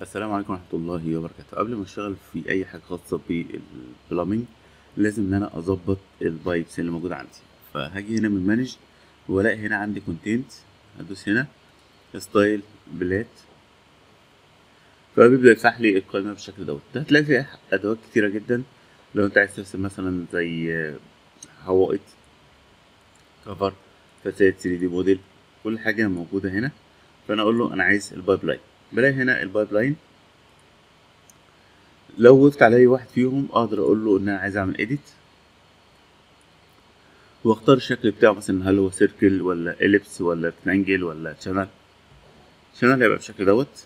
السلام عليكم ورحمة الله وبركاته قبل ما اشتغل في اي حاجة خاصة بالبلامينج لازم ان انا اظبط البايبس اللي موجودة عندي فهاجي هنا من مانج والاقي هنا عندي كونتنت هدوس هنا ستايل بلات فبيبدأ يفتح لي القائمة بالشكل دوت ده هتلاقي فيها ادوات كتيرة جدا لو انت عايز ترسم مثلا زي حوائط كفر فساد 3 دي موديل كل حاجة موجودة هنا فانا اقول له انا عايز البايب لاين بلاقي هنا البايب لاين لو وقفت على اي واحد فيهم اقدر اقول له ان انا عايز اعمل اديت واختار الشكل بتاعه مثلا هل هو سيركل ولا اليبس ولا ترانجل ولا شانل شانل هيبقى بالشكل دوت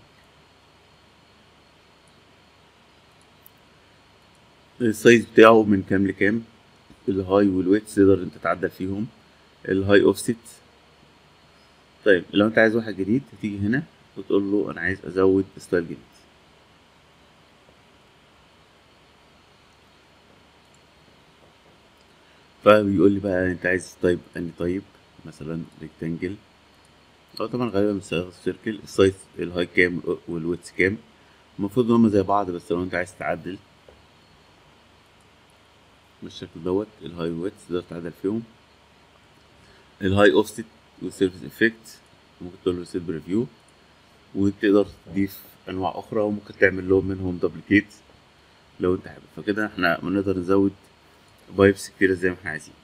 السايز بتاعه من كام لكام الهاي والويت تقدر انت تعدل فيهم الهاي اوفست طيب لو انت عايز واحد جديد هتيجي هنا وتقول له انا عايز ازود ستايل جديد فبيقول لي بقى انت عايز طيب اني طيب مثلا ريكتانجل اه طبعا غالبا بستخدم سيركل السايز الهاي كام والويتس كام المفروض ان هما زي بعض بس لو انت عايز تعدل بالشكل دوت الهاي ويتس تقدر تعدل فيهم الهاي اوفست والسيرفيس افكت ممكن تقول له سيت بريفيو وتقدر تضيف انواع اخرى وممكن تعمل لهم منهم دوبليكيت لو انت حابب فكده احنا بنقدر نزود بايبس كتيرة زي ما احنا عايزين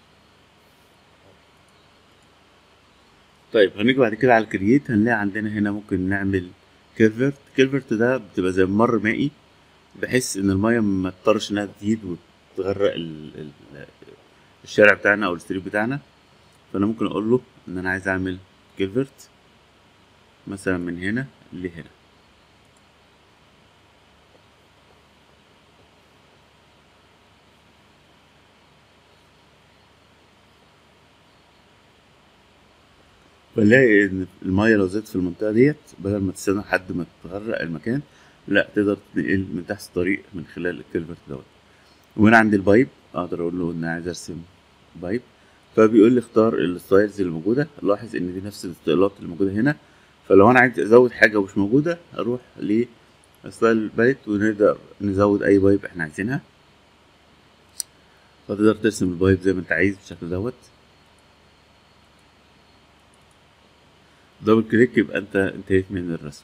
طيب هنيجي بعد كده على الكرييت هنلاقي عندنا هنا ممكن نعمل كيرفرت كيرفرت ده بتبقى زي ممر مائي بحيث ان المية ما تضطرش انها تزيد وتغرق ال ال الشارع بتاعنا او الستريت بتاعنا فانا ممكن اقول له ان انا عايز اعمل كيرفرت مثلا من هنا لهنا بنلاقي ان المية لو زادت في المنطقة ديت بدل ما تستنى لحد ما تغرق المكان لا تقدر تنقل من تحت الطريق من خلال الكيرفرت دوت وهنا عندي البايب اقدر اقول له ان انا عايز ارسم بايب فبيقول لي اختار الستايلز اللي موجودة لاحظ ان دي نفس الستايلات اللي موجودة هنا فلو انا عايز ازود حاجة مش موجودة اروح لستايل باليت ونقدر نزود اي بايب احنا عايزينها فتقدر ترسم البايب زي ما انت عايز بالشكل دوت دبل كليك يبقى انت انتهيت من الرسم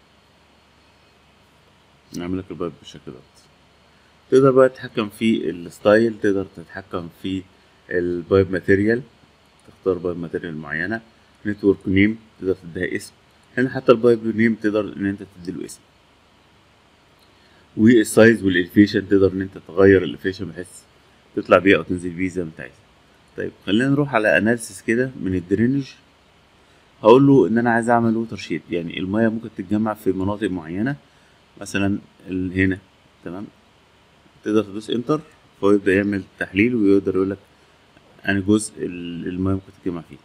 نعمل لك البايب بالشكل دوت تقدر بقى تتحكم في الستايل تقدر تتحكم في البايب ماتيريال تختار بايب ماتيريال معينة نتورك نيم تقدر تديها اسم هنا حتى البايب نيم تقدر ان انت تديله اسم والسايز والالفيشن تقدر ان انت تغير الالفيشن بحيث تطلع بيه او تنزل بيه زي ما انت عايز طيب خلينا نروح على اناليسيس كده من الدرينج هقول له ان انا عايز اعمل ووتر شيد يعني المياه ممكن تتجمع في مناطق معينه مثلا هنا تمام تقدر تدوس انتر فهو يبدا يعمل تحليل ويقدر يقول لك انا جزء المياه ممكن تتجمع فيه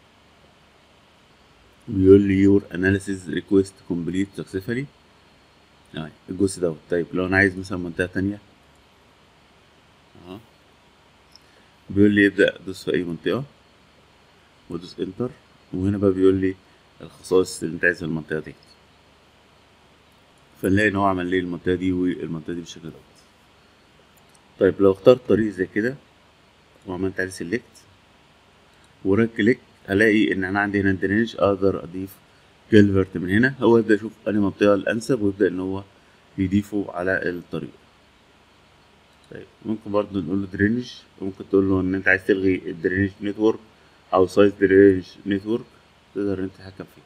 بيقول لي يور اناليسيز ريكويست كومبليت سكسسفولي يعني الجزء دوت طيب لو انا عايز مثلا منطقه تانية اهو بيقول لي ابدا ادوس في اي منطقه وادوس انتر وهنا بقى بيقول لي الخصائص اللي انت عايزها المنطقه دي فنلاقي ان هو عمل لي المنطقه دي والمنطقه دي بالشكل دوت طيب لو اخترت طريق زي كده وعملت عليه سيلكت ورايت كليك هلاقي ان انا عندي هنا درينج اقدر اضيف كيلفرت من هنا هو يبدا يشوف انهي منطقه الانسب ويبدا ان هو يضيفه على الطريق طيب ممكن برضه نقول له درينج وممكن تقول له ان انت عايز تلغي الدرينج نتورك او سايز درينج نتورك تقدر انت تتحكم فيه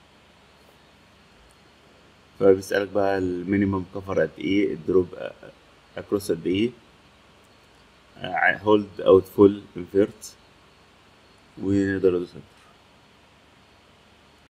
فبيسألك بقى المينيمم كفر قد ايه الدروب اكروس قد ايه هولد اوت فول انفيرت ونقدر ندوس